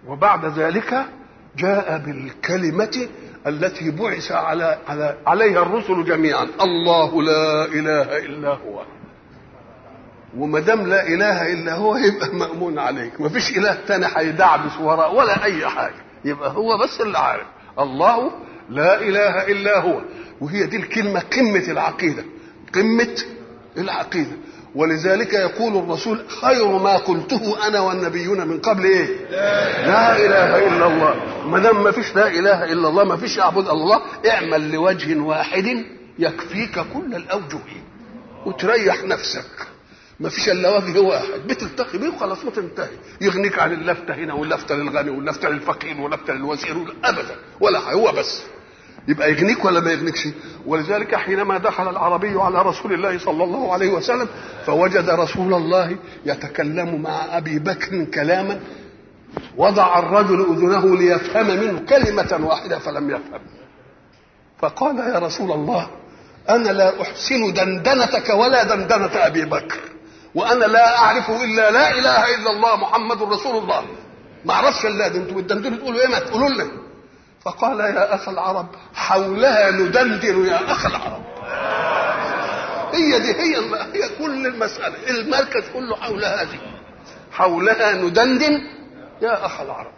وبعد ذلك جاء بالكلمة التي بعث على, على عليها الرسل جميعا الله لا إله إلا هو وما دام لا إله إلا هو يبقى مأمون عليك ما فيش إله تاني هيدعبس وراء ولا أي حاجة يبقى هو بس اللي عارف الله لا إله إلا هو وهي دي الكلمة قمة العقيدة قمة العقيدة ولذلك يقول الرسول خير ما قلته انا والنبيون من قبل ايه لا اله الا الله ما دام ما فيش لا اله الا الله ما فيش اعبد الله اعمل لوجه واحد يكفيك كل الاوجه وتريح نفسك ما فيش الا وجه واحد بتلتقي بيه وخلاص وتنتهي يغنيك عن اللفته هنا واللفته للغني واللفته للفقير واللفته للوزير ابدا ولا حاجة هو بس يبقى يغنيك ولا ما يغنيكش ولذلك حينما دخل العربي على رسول الله صلى الله عليه وسلم فوجد رسول الله يتكلم مع ابي بكر كلاما وضع الرجل اذنه ليفهم منه كلمه واحده فلم يفهم فقال يا رسول الله انا لا احسن دندنتك ولا دندنه ابي بكر وانا لا اعرف الا لا اله الا الله محمد رسول الله ما اعرفش الا ده انتوا بتدندنوا تقولوا ايه ما تقولوا لنا فقال يا اخ العرب حولها ندندن يا اخ العرب هي دي هي هي كل المساله المركز كله حول هذه حولها ندندن يا اخ العرب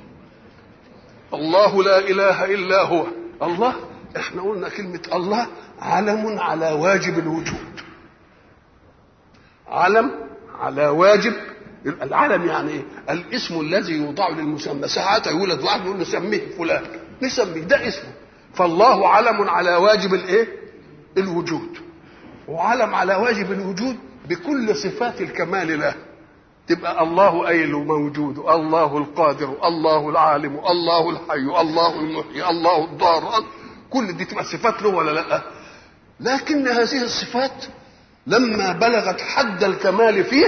الله لا اله الا هو الله احنا قلنا كلمه الله علم على واجب الوجود علم على واجب العلم يعني ايه؟ الاسم الذي يوضع للمسمى ساعات يولد واحد يقول نسميه فلان نسميه ده اسمه فالله علم على واجب الايه؟ الوجود وعلم على واجب الوجود بكل صفات الكمال له تبقى الله أي موجود الله القادر الله العالم الله الحي الله المحيي الله الضار كل دي تبقى صفات له ولا لا لكن هذه الصفات لما بلغت حد الكمال فيه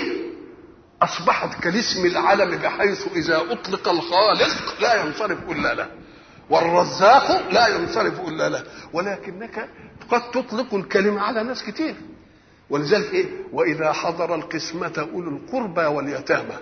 أصبحت كالاسم العلم بحيث إذا أطلق الخالق لا ينصرف إلا له والرزاق لا ينصرف إلا له ولكنك قد تطلق الكلمة على ناس كتير ولذلك إيه وإذا حضر القسمة أولو القربى واليتامى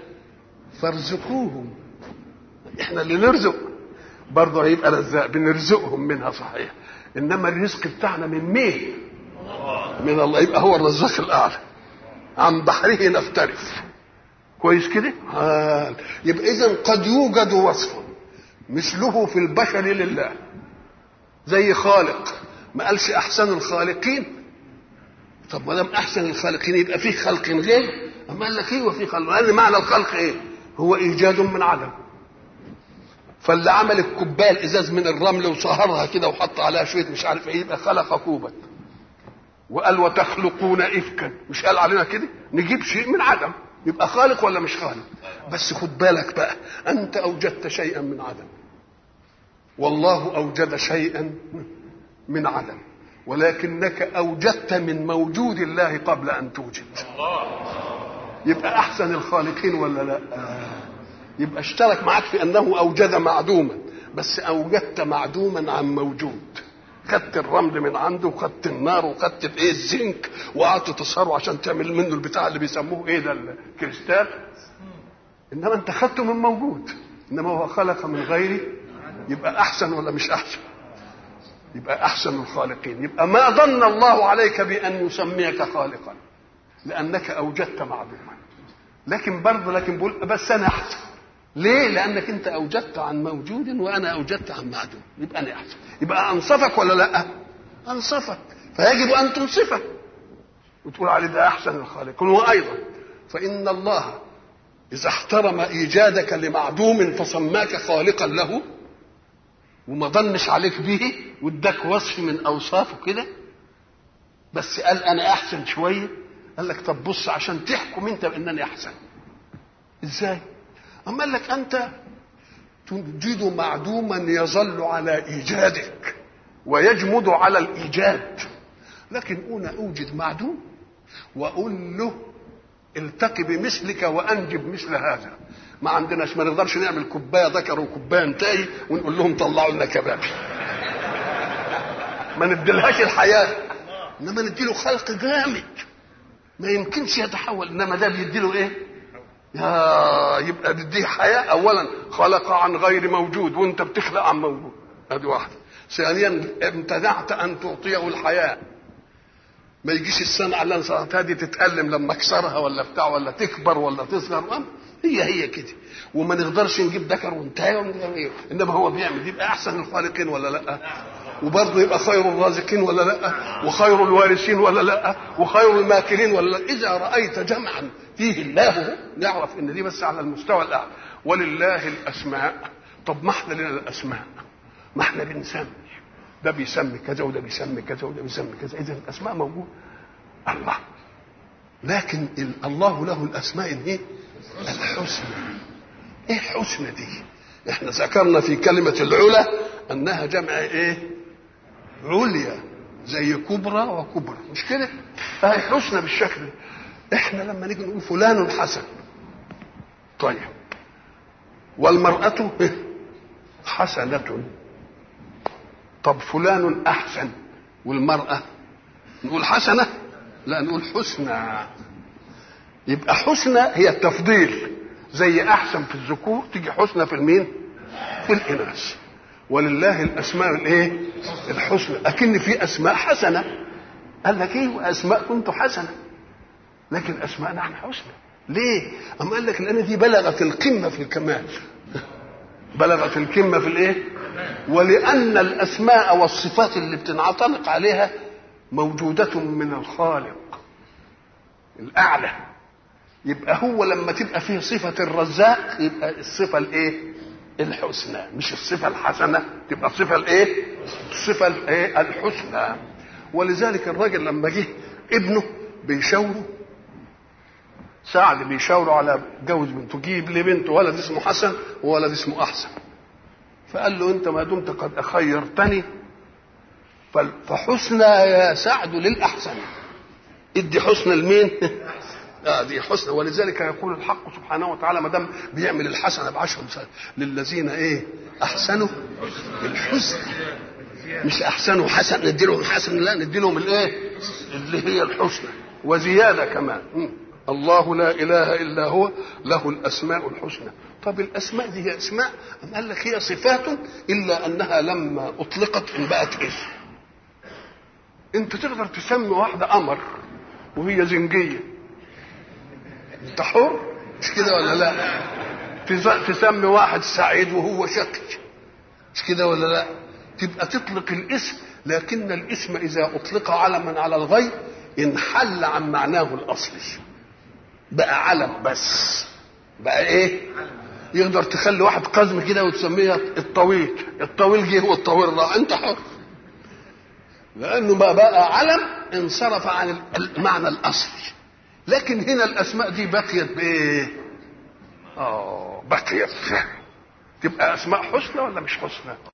فارزقوهم إحنا اللي نرزق برضه هيبقى رزاق بنرزقهم منها صحيح إنما الرزق بتاعنا من مين؟ من الله يبقى هو الرزاق الأعلى عن بحره نفترف كويس كده آه. يبقى اذا قد يوجد وصف مثله في البشر لله زي خالق ما قالش احسن الخالقين طب ما دام احسن الخالقين يبقى في خلق غير اما قال لك ايه وفي خلق قال معنى الخلق ايه هو ايجاد من عدم فاللي عمل الكوبايه الازاز من الرمل وصهرها كده وحط عليها شويه مش عارف ايه يبقى خلق كوبا وقال وتخلقون افكا مش قال علينا كده نجيب شيء من عدم يبقى خالق ولا مش خالق بس خد بالك بقى انت اوجدت شيئا من عدم والله اوجد شيئا من عدم ولكنك اوجدت من موجود الله قبل ان توجد يبقى احسن الخالقين ولا لا يبقى اشترك معك في انه اوجد معدوما بس اوجدت معدوما عن موجود خدت الرمل من عنده وخدت النار وخدت الايه الزنك وقعدت تصهره عشان تعمل منه البتاع اللي بيسموه ايه ده الكريستال انما انت خدته من موجود انما هو خلق من غيره يبقى احسن ولا مش احسن يبقى احسن الخالقين يبقى ما ظن الله عليك بان يسميك خالقا لانك اوجدت معدوما لكن برضه لكن بقول بس انا احسن ليه؟ لأنك أنت أوجدت عن موجود وأنا أوجدت عن معدوم، يبقى أنا أحسن، يبقى أنصفك ولا لأ؟ أنصفك، فيجب أن تنصفه. وتقول عليه ده أحسن الخالق، وأيضا فإن الله إذا احترم إيجادك لمعدوم فسماك خالقا له وما ظنش عليك به واداك وصف من أوصافه كده بس قال أنا أحسن شوية قال لك طب بص عشان تحكم أنت بأنني أحسن. إزاي؟ أما قال لك أنت تجد معدوما يظل على إيجادك ويجمد على الإيجاد لكن أنا أوجد معدوم وأقول له التقي بمثلك وأنجب مثل هذا ما عندناش ما نقدرش نعمل كوبايه ذكر وكوبايه انتهي ونقول لهم طلعوا لنا كباب ما نديلهاش الحياه انما نديله خلق جامد ما يمكنش يتحول انما ده بيديله ايه يا يبقى بديه حياه اولا خلق عن غير موجود وانت بتخلق عن موجود ادي واحده ثانيا امتنعت ان تعطيه الحياه ما يجيش السمعة اللي انا صنعتها دي تتألم لما اكسرها ولا بتاع ولا تكبر ولا تصغر هي هي كده وما نقدرش نجيب ذكر وانتهى انما هو بيعمل يبقى احسن الخالقين ولا لا وبرضه يبقى خير الرازقين ولا لا وخير الوارثين ولا لا وخير الماكرين ولا لا اذا رايت جمعا فيه الله نعرف ان دي بس على المستوى الاعلى ولله الاسماء طب ما احنا لنا الاسماء ما احنا بنسمي ده بيسمي كذا وده بيسمي كذا وده بيسمي كذا اذا الاسماء موجوده الله لكن الله له الاسماء الايه الحسنى ايه الحسنى دي احنا ذكرنا في كلمه العلا انها جمع ايه عليا زي كبرى وكبرى مش كده فهي حسنى بالشكل ده احنا لما نيجي نقول فلان حسن طيب والمرأة حسنة طب فلان أحسن والمرأة نقول حسنة لا نقول حسنى يبقى حسنى هي التفضيل زي أحسن في الذكور تيجي حسنى في المين في الإناث ولله الأسماء الإيه الحسنى أكن في أسماء حسنة قال لك إيه وأسماء كنت حسنة لكن أسماء نحن حسنى ليه؟ أم قال لك لأن دي بلغت القمة في الكمال بلغت القمة في الإيه؟ ولأن الأسماء والصفات اللي بتنعتنق عليها موجودة من الخالق الأعلى يبقى هو لما تبقى فيه صفة الرزاق يبقى الصفة الإيه؟ الحسنى مش الصفة الحسنة تبقى الصفة الإيه؟ الصفة الإيه؟ الحسنى ولذلك الراجل لما جه ابنه بيشاوره سعد بيشاوره على جوز بنته جيب لي بنت ولد اسمه حسن وولد اسمه احسن فقال له انت ما دمت قد خيرتني فحسنى يا سعد للاحسن ادي حسنى لمين آه دي حسنى ولذلك يقول الحق سبحانه وتعالى ما دام بيعمل الحسنه بعشر مثال للذين ايه احسنوا الحسنى مش احسنوا حسن ندي لهم حسن لا ندي لهم الايه اللي هي الحسنى وزياده كمان م. الله لا اله الا هو له الاسماء الحسنى طب الاسماء دي هي اسماء ام قال لك هي صفات الا انها لما اطلقت ان بقت اسم انت تقدر تسمي واحده قمر وهي زنجيه انت حر مش كده ولا لا تسمي واحد سعيد وهو شقي مش كده ولا لا تبقى تطلق الاسم لكن الاسم اذا اطلق علما على الغير انحل عن معناه الاصلي بقى علم بس بقى ايه يقدر تخلي واحد قزم كده وتسميه الطويل الطويل جه هو الطويل راح انت حر لانه ما بقى علم انصرف عن المعنى الاصلي لكن هنا الاسماء دي بقيت بايه اه بقيت تبقى اسماء حسنى ولا مش حسنى